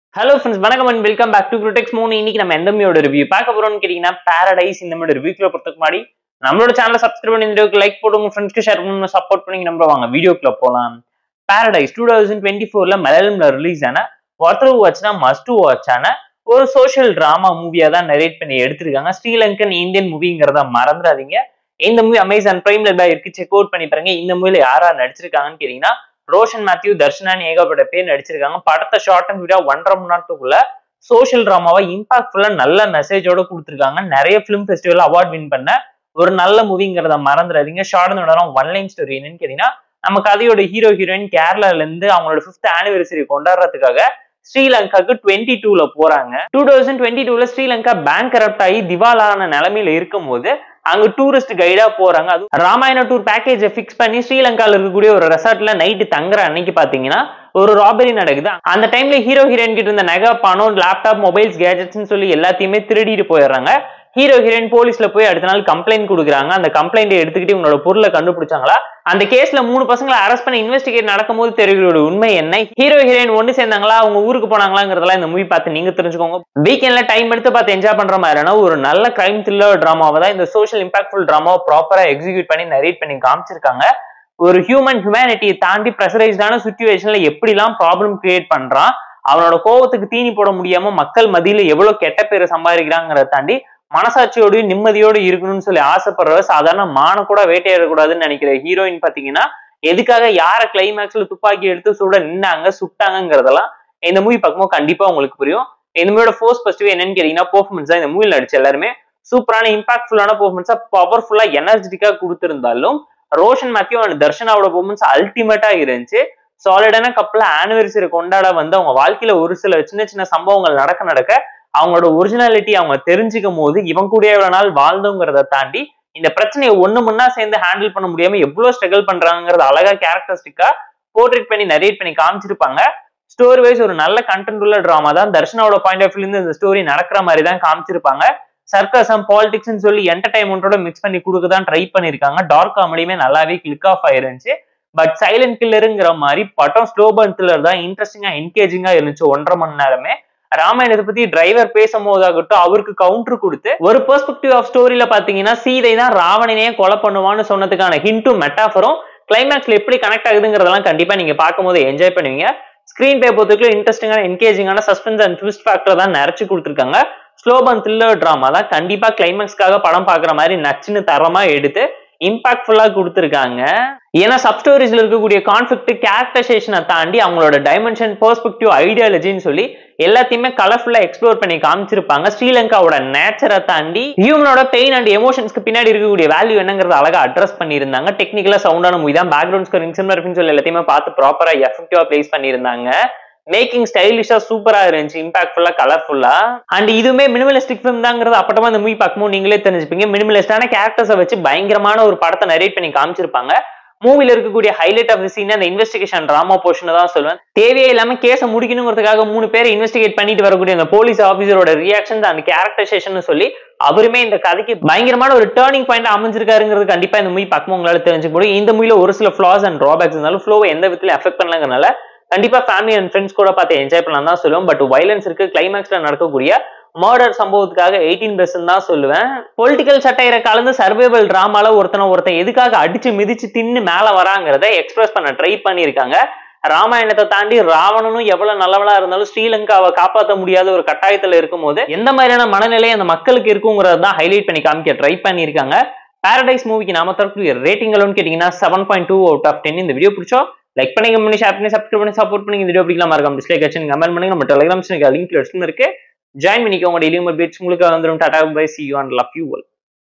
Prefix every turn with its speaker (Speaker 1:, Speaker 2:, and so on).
Speaker 1: hello friends வணக்கம் and welcome back to க்ரூடெக்ஸ் மூணு இன்னைக்கு நம்ம எந்த மூவியோட ரிவ்யூ பார்க்க போறோம்னு கேட்டீங்கன்னா பாரடைஸ் இந்த மாதிரி ரிவ்யூக்குள்ள பொறுத்தக்கு முன்னாடி நம்மளோட சேனலை சப்ஸ்கிரைப் பண்ணி இந்த வீடியோக்கு லைக் போட்டு உங்க ஃப்ரெண்ட்ஸ்க்கு ஷேர் பண்ணி சப்போர்ட் பண்ணி நம்ம வாங்க வீடியோக்குள்ள போகலாம் பாரடைஸ் டூ தௌசண்ட் டுவெண்ட்டி ஃபோர்ல மலையாளம்ல ரிலீஸ் ஆன ஒருத்தர் வாட்ச்னா மஸ்ட் டு வாட்சான ஒரு சோஷியல் டிராமா மூவியா தான் நரேட் பண்ணி எடுத்திருக்காங்க ஸ்ரீலங்கன் இந்தியன் மூவிங்கிறத மறந்துடாதீங்க இந்த மூவி அமேசான் பிரைம்ல தான் இருக்கு செக் அவுட் பண்ணி பாருங்க இந்த மூவில யாரா நடிச்சிருக்காங்கன்னு கேட்டீங்கன்னா ரோஷன் மேத்யூ தர்ஷனான்னு ஏகப்பட்ட பேர் நடிச்சிருக்காங்க படத்தை ஷார்ட் அண்ட் வீடியோ ஒன்றரை மணி நேரத்துக்குள்ள சோஷியல் டிராமாவை இம்பாக்ட்ஃபுல்லா நல்ல மெசேஜோட கொடுத்துருக்காங்க நிறைய ஃபிலிம் ஃபெஸ்டிவல் அவார்ட் வின் பண்ண ஒரு நல்ல மூவிங்கிறத மறந்துடாதீங்க ஷார்ட் அண்ட் விடலாம் ஒன் லைன் ஸ்டோரி என்னன்னு கேட்டீங்கன்னா நம்ம கதையோட ஹீரோ ஹீரோயின் கேரளால இருந்து அவங்களோட ஃபிஃப்த் ஆனிவர்சரி கொண்டாடுறதுக்காக ஸ்ரீலங்காக்கு டுவெண்ட்டி டூல போறாங்க டூ தௌசண்ட் டுவெண்ட்டி டூல ஸ்ரீலங்கா பேங்க் கரப்ட் ஆகி திவாலான நிலைமையில இருக்கும் போது அங்க டூரிஸ்ட் கைடா போறாங்க அது ராமாயண டூர் பேக்கேஜை ஃபிக்ஸ் பண்ணி ஸ்ரீலங்கால இருக்கக்கூடிய ஒரு ரெசார்ட்ல நைட்டு தங்குற அன்னைக்கு பாத்தீங்கன்னா ஒரு ராபரி நடக்குது அந்த டைம்ல ஹீரோ ஹீரோயின் கிட்ட இருந்த நகை பணம் லேப்டாப் மொபைல்ஸ் கேஜெட்ஸ்னு சொல்லி எல்லாத்தையுமே திருடிட்டு போயிடுறாங்க ஹீரோ ஹீரோயின் போலீஸ்ல போய் அடுத்த நாள் கம்ப்ளைண்ட் கொடுக்குறாங்க அந்த கம்ப்ளைண்ட் எடுத்துக்கிட்டு உங்களோட பொருளை கண்டுபிடிச்சாங்களா அந்த கேஸ்ல மூணு பசங்களை அரெஸ்ட் பண்ணி இன்வெஸ்டிகேட் நடக்கும்போது தெரிவிக்கிற உண்மை என்ன ஹீரோ ஹீரோயின் ஒன்று சேர்ந்தாங்களா அவங்க ஊருக்கு போனாங்களாங்கிறதெல்லாம் இந்த மூவி பார்த்து நீங்க தெரிஞ்சுக்கோங்க வீக்கெண்ட்ல டைம் எடுத்து பார்த்து என்ஜாய் பண்ற மாதிரியான ஒரு நல்ல கிரைம் த்ரில்லர் டிராமாவை தான் இந்த சோஷியல் இம்பாக்ட்ஃபுல் டிராமாவை ப்ராப்பரா எக்ஸிக்யூட் பண்ணி நரேட் பண்ணி காமிச்சிருக்காங்க ஒரு ஹியூமன் ஹியூமனிட்டியை தாண்டி ப்ரெஷரைஸ்டான சுச்சுவேஷன்ல எப்படிலாம் ப்ராப்ளம் கிரியேட் பண்றான் அவனோட கோவத்துக்கு தீனி போட முடியாம மக்கள் மத்தியில எவ்வளவு கெட்ட பேரை சம்பாதிக்கிறாங்கிறத தாண்டி மனசாட்சியோடயும் நிம்மதியோடு இருக்கணும்னு சொல்லி ஆசைப்படுறவ சாதாரண மான கூட வேட்டையாடக்கூடாதுன்னு நினைக்கிற ஹீரோயின் பாத்தீங்கன்னா எதுக்காக யார கிளைமேக்ஸ்ல துப்பாக்கி எடுத்து சுட நின்னாங்க சுட்டாங்கிறதெல்லாம் இந்த மூவி பார்க்கும்போது கண்டிப்பா உங்களுக்கு புரியும் இந்த மூவியோட ஃபோர்ஸ் ஃபர்ஸ்ட் என்னன்னு கேட்டீங்கன்னா பெர்ஃபார்மன்ஸ் தான் இந்த மூவியில் நடிச்ச எல்லாருமே சூப்பரான இம்பாக்ட்ஃபுல்லான பெர்ஃபார்மன்ஸா பவர்ஃபுல்லா எனர்ஜெட்டிக்கா கொடுத்திருந்தாலும் ரோஷன் மேத்யூ அண்ட் தர்ஷனாவோட பெர்ஃபார்மன்ஸ் அல்டிமேட்டா இருந்துச்சு சாலிடான கப்பல ஆனிவர்சரி கொண்டாட வந்து அவங்க வாழ்க்கையில ஒரு சில சின்ன சின்ன சம்பவங்கள் நடக்க நடக்க அவங்களோட ஒரிஜினாலிட்டி அவங்க தெரிஞ்சுக்கும் போது இவன் கூட எவ்வளவு நாள் வாழ்ந்தோங்கிறத தாண்டி இந்த பிரச்சனையை ஒண்ணு முன்னா சேர்ந்து ஹேண்டில் பண்ண முடியாம எவ்வளவு ஸ்ட்ரகிள் பண்றாங்கிறது அழகா கேரக்டரிஸ்டிக்கா போர்ட்ரேட் பண்ணி நரேட் பண்ணி காமிச்சிருப்பாங்க ஸ்டோரி வைஸ் ஒரு நல்ல கண்டென்ட் உள்ள டிராமா தான் தர்ஷனாவோட பாயிண்ட் ஆஃப் இருந்து இந்த ஸ்டோரி நடக்கிற மாதிரி தான் காமிச்சிருப்பாங்க சர்க்கசம் பாலிடிக்ஸ்னு சொல்லி என்டர்டைன்மெண்ட்டோட மிக்ஸ் பண்ணி கொடுக்க தான் ட்ரை பண்ணிருக்காங்க டார்க் காமெடியுமே நல்லாவே கிளிக் ஆஃப் ஆயிருந்துச்சு பட் சைலண்ட் கில்லருங்கிற மாதிரி படம் ஸ்லோ பர்ன் த்ரில்லர் தான் இன்ட்ரெஸ்டிங்கா என்கேஜிங்கா இருந்துச்சு ஒன்றரை மணி நேரமே ராமாயணத்தை பத்தி டிரைவர் பேசும்போதாகட்டும் அவருக்கு கவுண்டர் கொடுத்து ஒரு பெர்ஸ்பெக்டிவ் ஆஃப் ஸ்டோரியில பாத்தீங்கன்னா சீதை தான் ராவணனையே கொலை பண்ணுவான்னு சொன்னதுக்கான ஹிண்ட்டும் மெட்டாஃபரும் கிளைமேக்ஸ்ல எப்படி கனெக்ட் ஆகுதுங்கிறதெல்லாம் கண்டிப்பா நீங்க பார்க்கும்போது என்ஜாய் பண்ணுவீங்க ஸ்கிரீன் பே பொறுத்தவரைக்கும் இன்ட்ரெஸ்டிங்கான என்கேஜிங்கான சஸ்பென்ஸ் அண்ட் ட்விஸ்ட் ஃபேக்டர் தான் நிறைச்சு கொடுத்துருக்காங்க ஸ்லோபன் த்ரில்லர் ட்ராமா தான் கண்டிப்பா கிளைமேக்ஸ்க்காக படம் பாக்குற மாதிரி நச்சுன்னு தரமா எடுத்து இம்பாக்ட்ஃபுல்லா கொடுத்துருக்காங்க ஏன்னா சப்ஸ்டோரிஸ்ல இருக்கக்கூடிய கான்ஃபிளிக் கேரக்டரைசேஷனை தாண்டி அவங்களோட டைமென்ஷன் பெர்ஸ்பெக்டிவ் ஐடியாலஜின்னு சொல்லி எல்லாத்தையுமே கலர்ஃபுல்லா எக்ஸ்ப்ளோர் பண்ணி காமிச்சிருப்பாங்க ஸ்ரீலங்காவோட நேச்சரை தாண்டி ஹியூமனோட பெயின் அண்ட் எமோஷன்ஸ்க்கு பின்னாடி இருக்கக்கூடிய வேல்யூ என்னங்கிறத அழகா அட்ரஸ் பண்ணியிருந்தாங்க டெக்னிக்கலா சவுண்டான மூவி தான் பேக்ரவுண்ட் ஸ்கோரிங் சிம்லர் சொல்லி எல்லாத்தையுமே பார்த்து ப்ராப்பரா எஃபெக்டிவா பிளேஸ் பண்ணியிருந்தாங்க மேக்கிங் ஸ்டைலிஷா சூப்பரா இருந்துச்சு இம்பாக்ட்ஃபுல்லா கலர்ஃபுல்லா அண்ட் இதுவுமே மினிமலிஸ்டிக் ஃபிலிம் தாங்கிறது அப்பட்டமா இந்த மூவி பார்க்கும்போது நீங்களே தெரிஞ்சுப்பீங்க மினிமலிஸ்டான கேரக்டர்ஸை வச்சு பயங்கரமான ஒரு படத்தை நரேட் பண்ணி காமிச்சிருப்பாங்க மூவில இருக்கக்கூடிய ஹைலைட் ஆஃப் தி சீன் அந்த இன்வெஸ்டிகேஷன் டிராமா போர்ஷன் தான் சொல்லுவேன் தேவையே இல்லாம கேஸை முடிக்கணுங்கிறதுக்காக மூணு பேர் இன்வெஸ்டிகேட் பண்ணிட்டு வரக்கூடிய அந்த போலீஸ் ஆஃபீஸரோட ரியாக்ஷன் அந்த கேரக்டரைசேஷன் சொல்லி அவருமே இந்த கதைக்கு பயங்கரமான ஒரு டேர்னிங் பாயிண்ட் அமைஞ்சிருக்காருங்கிறது கண்டிப்பா இந்த மூவி பார்க்கும்போது உங்களால தெரிஞ்சுக்க முடியும் இந்த மூவில ஒரு சில ஃபிளாஸ் அண்ட் ட்ராபேக்ஸ் இருந்தாலும் ஃப்ளோவை எந்த விதத்துல எஃபெக்ட் பண்ணலங்கிறனால கண்டிப்பா ஃபேமிலி அண்ட் ஃப்ரெண்ட்ஸ் கூட பார்த்து என்ஜாய் பண்ணலாம் தான் சொல்லுவோம் பட் வைலன்ஸ் இருக்கு கிளைமேக்ஸ்ல நடக்கக்கூடிய மர்டர் சம்பவத்துக்காக எயிட்டீன் பெர்சன்ட் தான் சொல்லுவேன் பொலிட்டிக்கல் சட்டையரை கலந்து சர்வைவல் டிராமால ஒருத்தனை ஒருத்தன் எதுக்காக அடிச்சு மிதிச்சு தின்னு மேல வராங்கிறத எக்ஸ்பிரஸ் பண்ண ட்ரை பண்ணியிருக்காங்க ராமாயணத்தை தாண்டி ராவணனும் எவ்வளவு நல்லவளா இருந்தாலும் ஸ்ரீலங்காவை காப்பாற்ற முடியாத ஒரு கட்டாயத்துல இருக்கும் போது எந்த மாதிரியான மனநிலை அந்த மக்களுக்கு இருக்குங்கிறத தான் ஹைலைட் பண்ணி காமிக்க ட்ரை பண்ணியிருக்காங்க பாரடைஸ் மூவிக்கு நாம தரக்கூடிய ரேட்டிங் அளவுன்னு கேட்டீங்கன்னா seven point two out of ten இந்த வீடியோ பிடிச்சோம் லைக் பண்ணி பண்ணி ஷேர் பண்ணி சப்ஸ்கிரைப் பண்ணி சப்போர்ட் பண்ணி இந்த வீடியோ பிடிக்கலாம் மறக்காம டிஸ்லைக் ஆச்சு கமெண்ட் பண்ணுங்க நம்ம டெலிகிராம் லிங்க் இருக்கு ஜாயின் பண்ணிக்கோங்க டெய்லியும் பீட்ஸ் உங்களுக்கு வந்துடும் tata bye see you and love you well